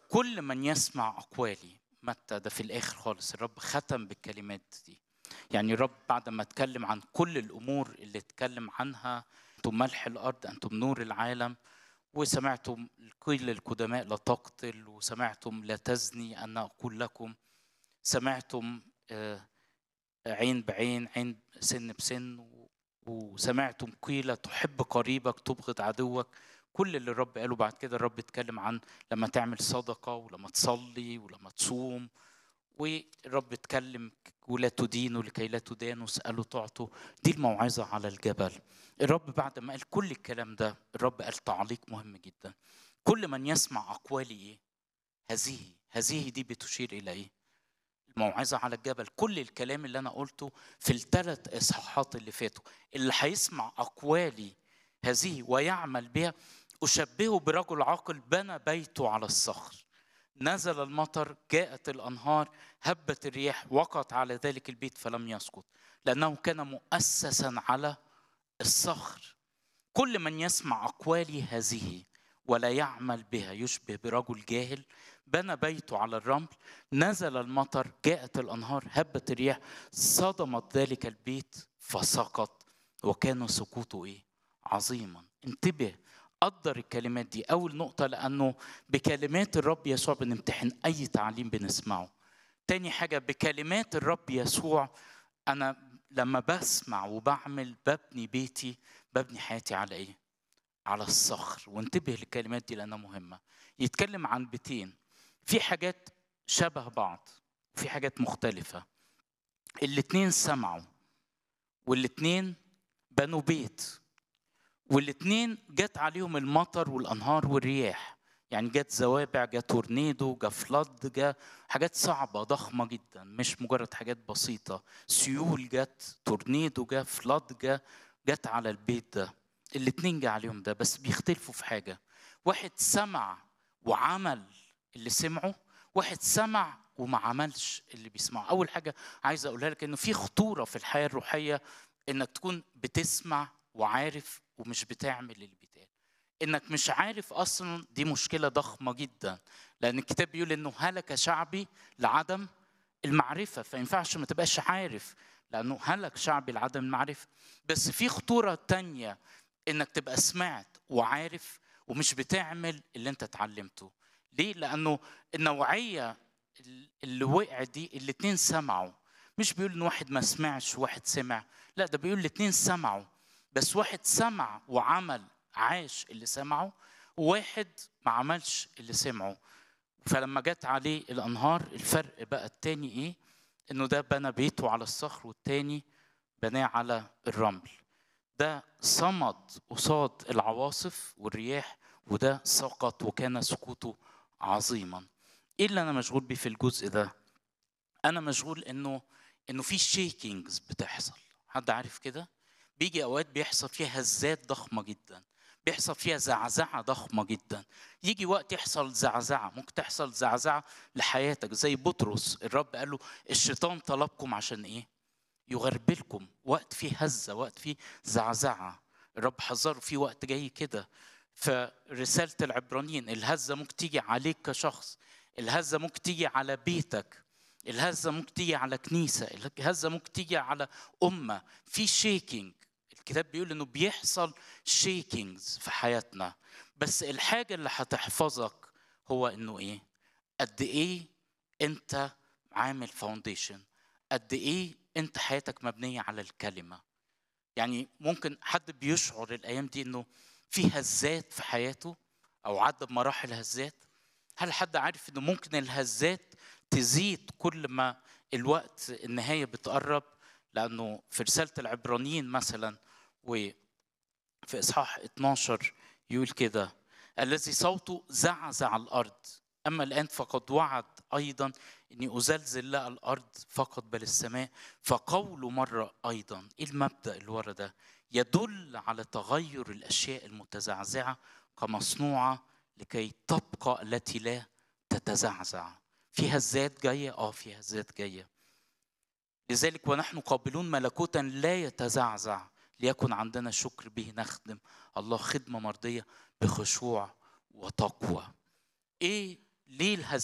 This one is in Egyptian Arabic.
كل من يسمع اقوالي متى ده في الاخر خالص الرب ختم بالكلمات دي يعني الرب بعد ما اتكلم عن كل الامور اللي اتكلم عنها انتم ملح الارض انتم نور العالم وسمعتم كل القدماء لا تقتل وسمعتم لا تزني انا اقول لكم سمعتم آه، عين بعين عين سن بسن و- وسمعتم قيل تحب قريبك تبغض عدوك كل اللي الرب قاله بعد كده الرب اتكلم عن لما تعمل صدقة ولما تصلي ولما تصوم والرب اتكلم ولا تدينوا لكي لا تدانوا اسألوا تعطوا دي الموعظة على الجبل الرب بعد ما قال كل الكلام ده الرب قال تعليق مهم جدا كل من يسمع أقوالي إيه هذه هذه دي بتشير إلى إيه الموعظة على الجبل كل الكلام اللي أنا قلته في الثلاث إصحاحات اللي فاتوا اللي هيسمع أقوالي هذه ويعمل بها أشبهه برجل عاقل بنى بيته على الصخر نزل المطر جاءت الأنهار هبت الرياح وقعت على ذلك البيت فلم يسقط لأنه كان مؤسسا على الصخر كل من يسمع أقوالي هذه ولا يعمل بها يشبه برجل جاهل بنى بيته على الرمل نزل المطر جاءت الأنهار هبت الرياح صدمت ذلك البيت فسقط وكان سقوطه إيه؟ عظيما انتبه قدر الكلمات دي أول نقطة لأنه بكلمات الرب يسوع بنمتحن أي تعليم بنسمعه تاني حاجة بكلمات الرب يسوع أنا لما بسمع وبعمل ببني بيتي ببني حياتي على إيه؟ على الصخر وانتبه للكلمات دي لأنها مهمة يتكلم عن بيتين في حاجات شبه بعض وفي حاجات مختلفة الاتنين سمعوا والاتنين بنوا بيت والاتنين جت عليهم المطر والانهار والرياح يعني جت زوابع جت تورنيدو جا فلد جا حاجات صعبة ضخمة جدا مش مجرد حاجات بسيطة سيول جت تورنيدو جا فلد جا جت على البيت ده الاتنين جه عليهم ده بس بيختلفوا في حاجة واحد سمع وعمل اللي سمعه واحد سمع وما عملش اللي بيسمعه اول حاجة عايز اقولها لك انه في خطورة في الحياة الروحية انك تكون بتسمع وعارف ومش بتعمل اللي بيتقال انك مش عارف اصلا دي مشكله ضخمه جدا لان الكتاب بيقول انه هلك شعبي لعدم المعرفه فينفعش ما تبقاش عارف لانه هلك شعبي لعدم المعرفه بس في خطوره تانية انك تبقى سمعت وعارف ومش بتعمل اللي انت اتعلمته ليه لانه النوعيه اللي وقعت دي الاتنين سمعوا مش بيقول ان واحد ما سمعش وواحد سمع لا ده بيقول الاتنين سمعوا بس واحد سمع وعمل عاش اللي سمعه وواحد ما عملش اللي سمعه فلما جت عليه الانهار الفرق بقى التاني ايه انه ده بنى بيته على الصخر والتاني بناه على الرمل ده صمد قصاد العواصف والرياح وده سقط وكان سقوطه عظيما ايه اللي انا مشغول بيه في الجزء ده انا مشغول انه انه في شيكينجز بتحصل حد عارف كده بيجي اوقات بيحصل فيها هزات ضخمه جدا بيحصل فيها زعزعه ضخمه جدا يجي وقت يحصل زعزعه ممكن تحصل زعزعه لحياتك زي بطرس الرب قال له الشيطان طلبكم عشان ايه يغربلكم وقت فيه هزه وقت فيه زعزعه الرب حذره في وقت جاي كده فرساله العبرانيين الهزه ممكن تيجي عليك كشخص الهزه ممكن تيجي على بيتك الهزه ممكن تيجي على كنيسه الهزه ممكن تيجي على امه في شيكينج الكتاب بيقول انه بيحصل شيكينجز في حياتنا بس الحاجه اللي هتحفظك هو انه ايه قد ايه انت عامل فاونديشن قد ايه انت حياتك مبنيه على الكلمه يعني ممكن حد بيشعر الايام دي انه في هزات في حياته او عدى بمراحل هزات هل حد عارف انه ممكن الهزات تزيد كل ما الوقت النهايه بتقرب لانه في رساله العبرانيين مثلا وفي اصحاح 12 يقول كده الذي صوته زعزع الارض اما الان فقد وعد ايضا اني ازلزل لا الارض فقط بل السماء فقوله مره ايضا ايه المبدا اللي ورا ده يدل على تغير الاشياء المتزعزعه كمصنوعه لكي تبقى التي لا تتزعزع في هزات جايه اه في هزات جايه لذلك ونحن قابلون ملكوتا لا يتزعزع ليكن عندنا شكر به نخدم الله خدمه مرضيه بخشوع وتقوى ايه ليه الهزيمة